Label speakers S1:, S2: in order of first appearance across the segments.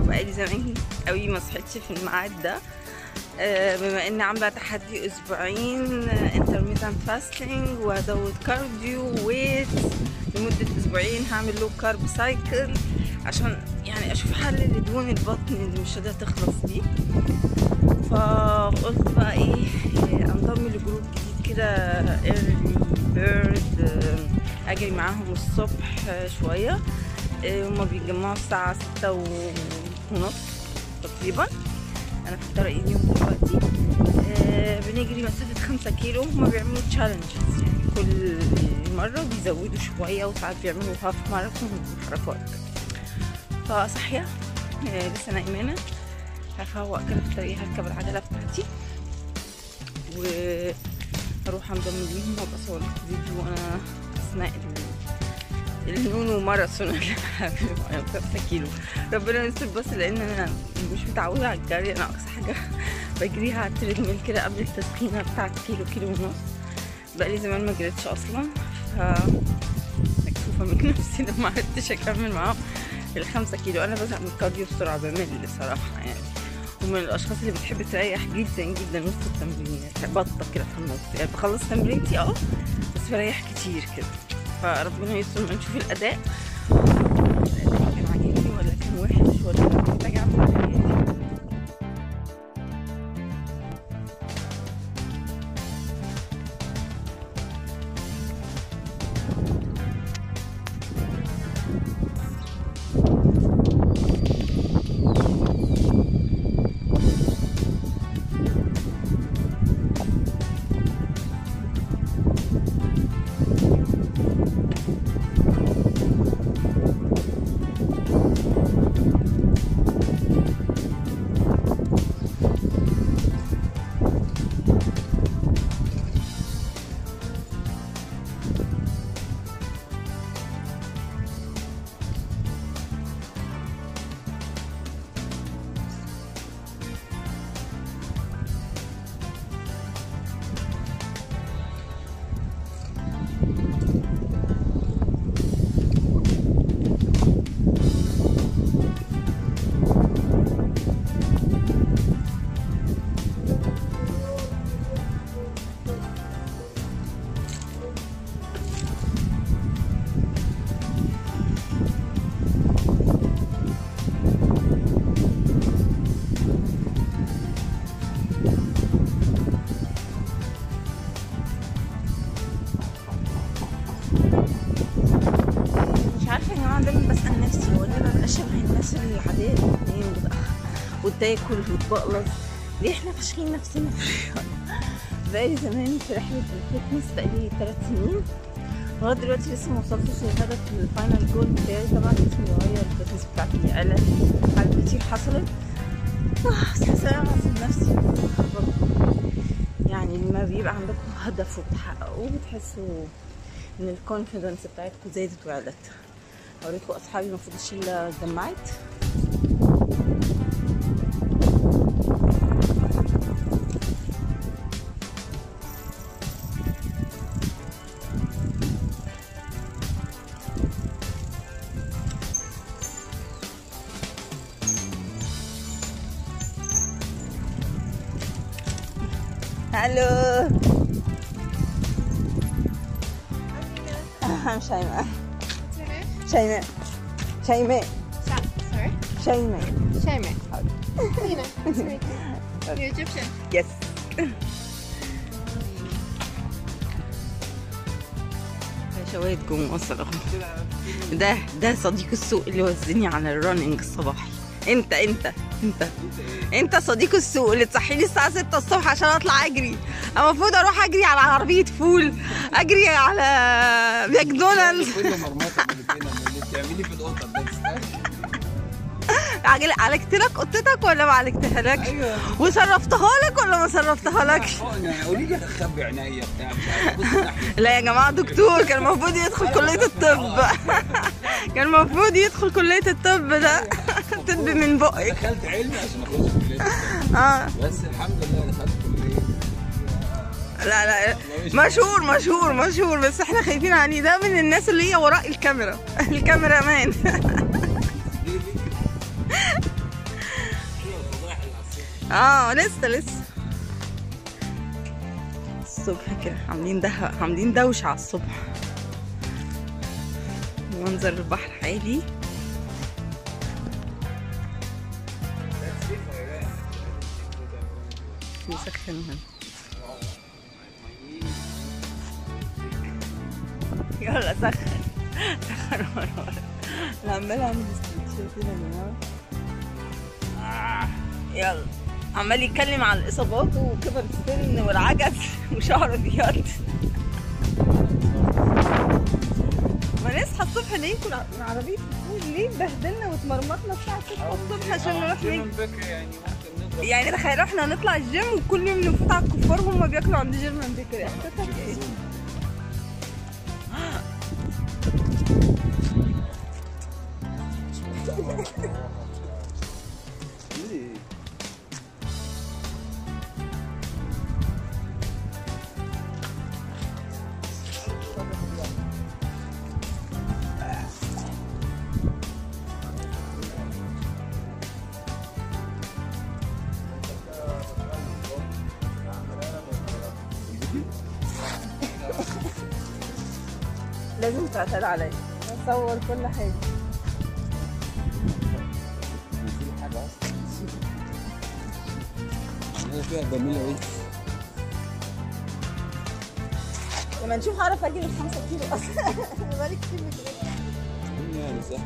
S1: وبقالي زمان قوي ما صحيتش في الميعاد ده آه، بما اني عامله تحدي اسبوعين انترميتنت فاستنج وهزود كارديو ويت لمده اسبوعين هعمل لو كارب سايكل عشان يعني اشوف حل لدهون البطن اللي مش قادره تخلص دي فقلت بقى ايه انضم لجروب جديد كده ايرلي بيرد اجري معاهم الصبح شويه آه، هما بيتجمعوا الساعه ستة ونص تقريبا انا في الطريق اليوم دلوقتي آه، بنجري مسافه خمسة كيلو هما بيعملوا تشالنجز يعني كل مره بيزودوا شويه وساعات بيعملوا هاف ماراثون وحركات فصحيه آه، لسه نايمانه هفوق كده في الطريق هركب العجله بتاعتي واروح انضم ليهم وابقى اصور لكم فيديو وانا اثناء ال- النونو ماراثون اللي بعمله 5 كيلو ربنا يستر بس لان انا مش متعوده على الجري انا اقصى حاجه بجريها على التريدميل كده قبل التسخينه بتاعت كيلو كيلو ونص بقالي زمان ما جريتش اصلا ف مكسوفه من نفسي لما ما عرفتش اكمل معاهم الخمسة كيلو انا بزهق من الكارديو بسرعه بمل صراحه يعني ومن الاشخاص اللي بتحب تريح جدا جدا وسط التمرين يعني بطة كده في النص يعني بخلص تمرينتي اه بس بريح كتير كده فربنا يستر ما نشوف الاداء الاداء كان عاجبني ولا كان وحش ولا كان محتاج اعمل حاجات مش عارفه يا جماعه دايما بسال نفسي هو انا ببقى شبه الناس العاديه اللي بتنام وتأخر وتاكل وتبقلص ليه احنا فاشخين نفسنا بقالي زمان في رحله الفتنس بقالي ثلاث سنين لغايه دلوقتي لسه ما وصلتش للهدف الفاينل جول بتاعي طبعا اسمي اتغير الفتنس بتاعتي قلت حاجات كتير حصلت آه، بس حاسه انا بعذب نفسي برضه. يعني لما بيبقى عندكم هدف وبتحققوه بتحسوا ان الكونفيدنس بتاعتكم زادت وعلت اوريكم اصحابي المفروض الشله اتجمعت الو I'm شيماء
S2: What's your name?
S1: شيماء شيماء
S2: Sa- sorry?
S1: شيماء
S2: Shaime. Nina. Nice to meet you. You're Egyptian.
S1: يس شوية جم وصل اهو ده ده صديق السوق اللي وزني على الرننج الصباحي انت انت انت انت صديق السوق اللي تصحيني الساعة 6 الصبح عشان اطلع اجري انا المفروض اروح اجري على عربية فول اجري على ماكدونالدز
S3: كل مرمطه اللي فينا اللي بتعملي في القطه بس
S1: عجل- عالجت لك قطتك ولا ما عالجتها لك؟
S3: ايوه
S1: وصرفتها لك ولا ما صرفتها لكش؟
S3: يعني قولي لي اخبي عينيا بتاع مش عارف بص ناحية.
S1: لا يا جماعة دكتور كان المفروض يدخل كلية الطب كان المفروض يدخل كلية الطب ده طب من بقك
S3: دخلت علمي عشان اخش كليه الطب.
S1: اه
S3: بس الحمد لله دخلت كليه
S1: لا لا مشهور مشهور مشهور بس احنا خايفين عليه ده من الناس اللي هي وراء الكاميرا الكاميرا مان اه لسه لسه الصبح كده عاملين ده عاملين دوشة على الصبح منظر البحر عالي يسخنها يلا سخن سخن ورا ورا انا عمال اعمل استرتشات هنا يا جماعه يلا عمال يتكلم عن الاصابات وكبر السن والعجز وشعره ابيض ما نصحى الصبح ليه كل عربية الفول ليه بهدلنا واتمرمطنا الساعة 6 الصبح عشان نروح نجري
S3: بكري يعني ممكن نضرب
S1: يعني تخيلوا احنا هنطلع الجيم وكل يوم نفوت على الكفار وهم بياكلوا عند جيرمان بيكري احساسك ايه؟ لازم تعتاد عليا اصور كل حاجة
S3: هي فيها جميلة ايه؟
S1: لما نشوف هعرف اجي الخمسة كيلو اصلا انا بقالي كتير بجري
S3: يعني صح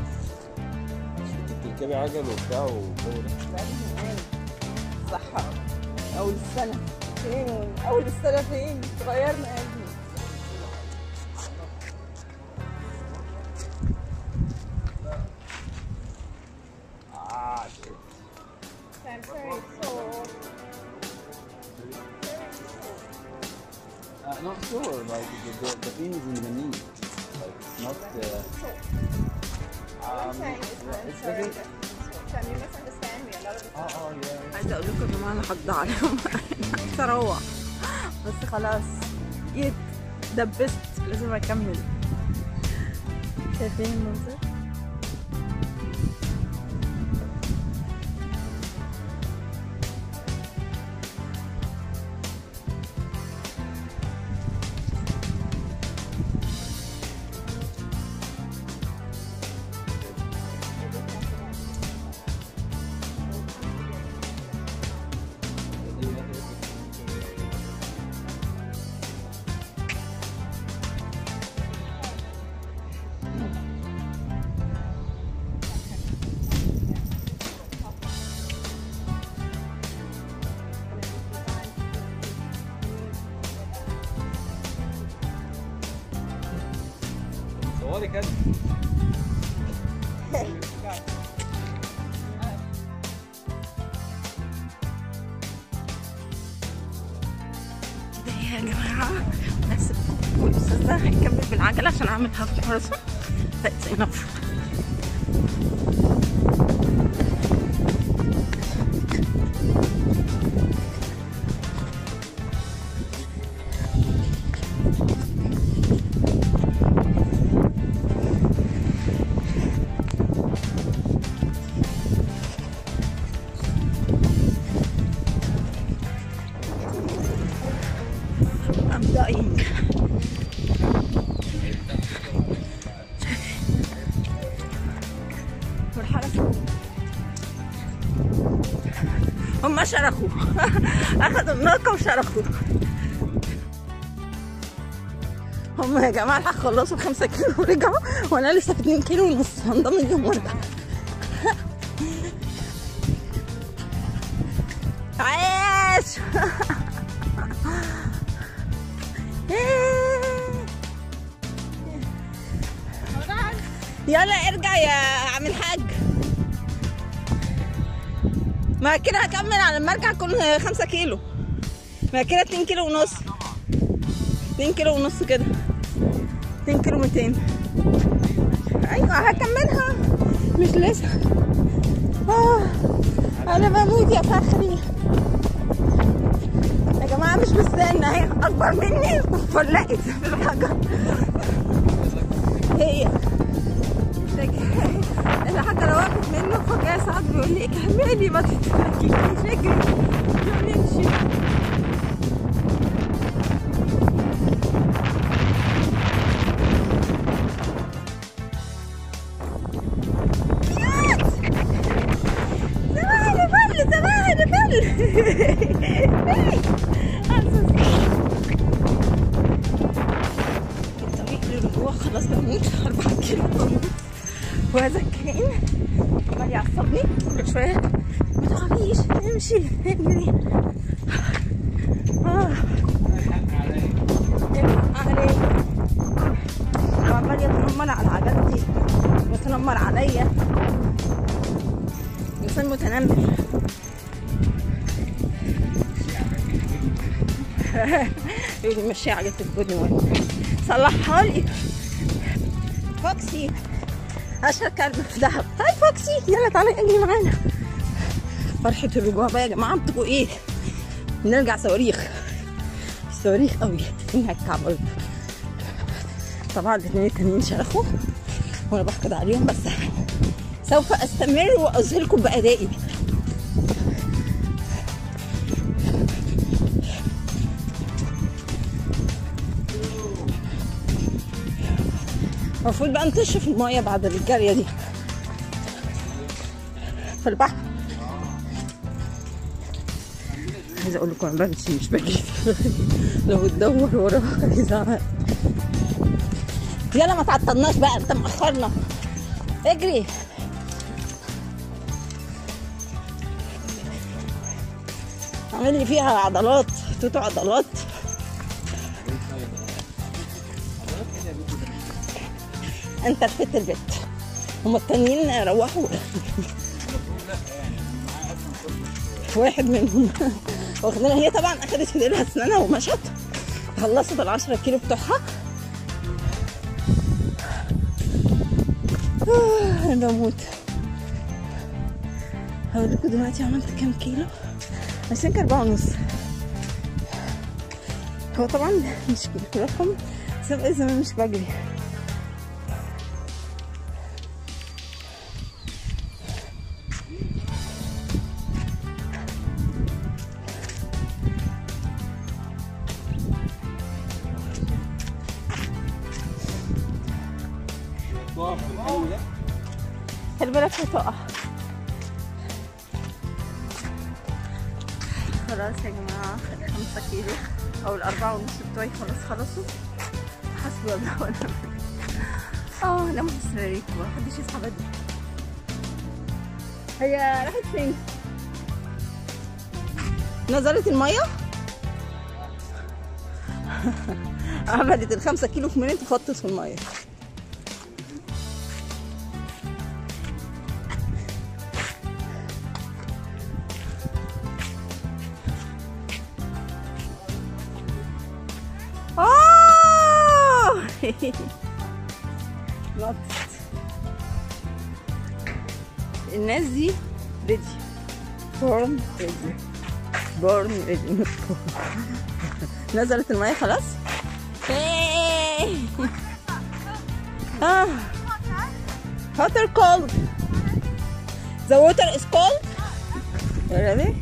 S3: كنت بتركبي عجل وبتاع وكده
S1: بقالي زمان صح اول السنة فين اول السنة فين اتغيرنا يا ابني
S3: اه
S2: I'm very cold.
S3: Uh, not sure, like the, the, the thing is in the knee. Like it's not. Uh,
S2: I'm
S3: um,
S2: saying is
S3: yeah,
S2: I'm
S3: it's
S2: sorry.
S3: doesn't.
S2: Sam, you misunderstand me a lot of the
S3: Oh, oh yeah.
S1: عايزة اقول لكم يا جماعة انا حاضة عليهم عايزة اروح بس خلاص جيت دبست لازم اكمل شايفين المنظر؟
S3: صوري كده
S1: كده يا جماعة بس والأستاذ ده هيكمل بالعجلة عشان أعمل هاف ماراثون that's enough I'm dying والحرس هم شرخوا اخذوا الناقة وشرخوا هم يا جماعة الحق خلصوا خمسة كيلو ورجعوا وانا لسه في اتنين كيلو ونص هنضم اليوم وارجع عاش يلا ارجع يا عم الحاج ما كده هكمل على لما ارجع كل خمسة كيلو ما كده اتنين كيلو ونص اتنين كيلو ونص كده اتنين كيلو ميتين ايوه هكملها مش لسه آه. انا بموت يا فخري يا جماعه مش بالسن اهي اكبر مني وفلقت في الحجر هي الحاجة لو وقفت منه فجأة سعد بيقول لي كملي ما تتركيش اجري يلا نمشي زمان بل زمان بل الطريق للرجوع خلاص بموت أربعة كيلو بموت وهذا الكائن عمال يعصبني كل شوية ما تخافيش امشي اجري آه. الحق عليك وعمال يتنمر على عجلتي ويتنمر عليا انسان متنمر يقول لي مشي عجلة البني وانا صلحها لي فوكسي اشهر كلب في دهب طيب فوكسي يلا تعالي اجري معانا فرحة الرجوع بقى يا جماعة انتوا ايه نرجع صواريخ صواريخ قوي انها الكعب طبعا الاثنين التانيين شرخوا وانا بحقد عليهم بس سوف استمر واظهركم بادائي المفروض بقى نطش في المايه بعد الجاريه دي في البحر عايزه اقول لكم انا بمشي مش بجري لو تدور وراها هيزعق يلا ما تعطلناش بقى انت مأخرنا اجري عامل لي فيها عضلات توتو عضلات انت رفدت البيت هما التانيين روحوا واحد منهم واخدينها هي طبعا اخدت في ايديها اسنانها ومشت خلصت العشرة كيلو بتوعها آه، انا بموت هقول لكم دلوقتي عملت كام كيلو عشان كان أربعة ونص هو طبعا مش كيلو رقم بس أنا بقالي زمان مش بجري
S3: تقف في الحلو ده
S1: خلي بالك هتقع خلاص يا جماعة خمسة كيلو أو الأربعة ونص بتوعي خلاص خلصوا حسبي الله ونعم الوكيل. اه ناموا في سريركم محدش يصحى بدري هي راحت فين؟ نزلت المية؟ عملت الخمسة كيلو في منين تفطس في المية آه نطت الناس دي ريدي بورن ريدي بورن ريدي نزلت المية خلاص إيه. آه. hot or cold the water is cold really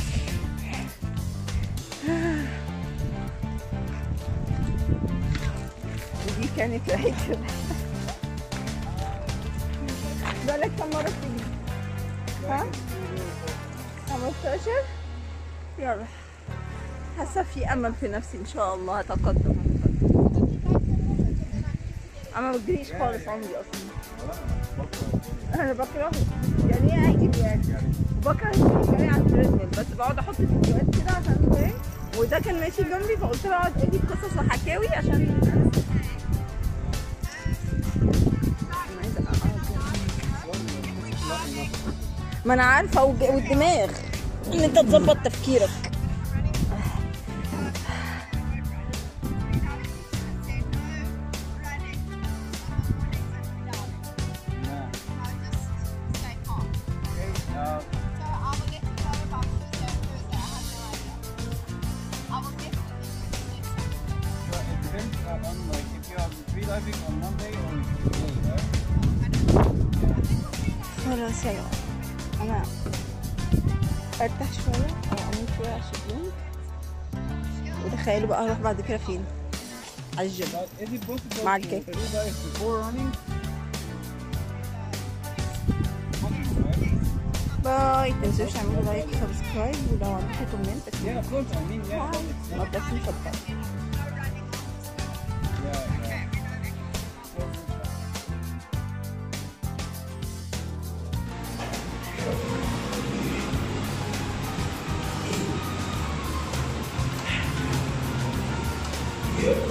S1: ودي كانت ريحة بالك كم مرة بتيجي؟ ها؟ 15 يلا حاسة في أمل في نفسي إن شاء الله هتقدم أنا ما بجريش خالص عمري أصلا أنا بكرهه يعني إيه أجري يعني وبكره الجري على التريدميل بس بقعد أحط فيديوهات كده عشان فاهم وده كان ماشي جنبي فقلت له اقعد اجيب قصص وحكاوي عشان ما انا عارفه والج- والدماغ ان انت تظبط تفكيرك
S2: Stay calm.
S3: Uh,
S2: So I will get the photo boxes there Thursday. I have no idea. I will definitely do this next week.
S3: well, it depends uh, on like if you are free diving on Monday or Tuesday, right?
S2: I don't know. I think we're free
S1: خلاص يا جماعة أنا أرتاح شوية أو أموت شوية على الشبلون وتخيلوا بقى هروح بعد كده فين على الجيم
S3: But is it possible
S1: مع
S3: to
S1: الكيك.
S3: do that before running? Running, right?
S1: باي متنسوش تعملوا لايك سبسكرايب ولو عندكم كومنت
S3: Yeah,
S1: اكتبوا
S3: of course. I mean, yeah.
S1: باي
S3: it's
S1: ما
S3: not-
S1: تنسوش سبسكرايب
S3: Yeah, yeah.
S4: Yeah.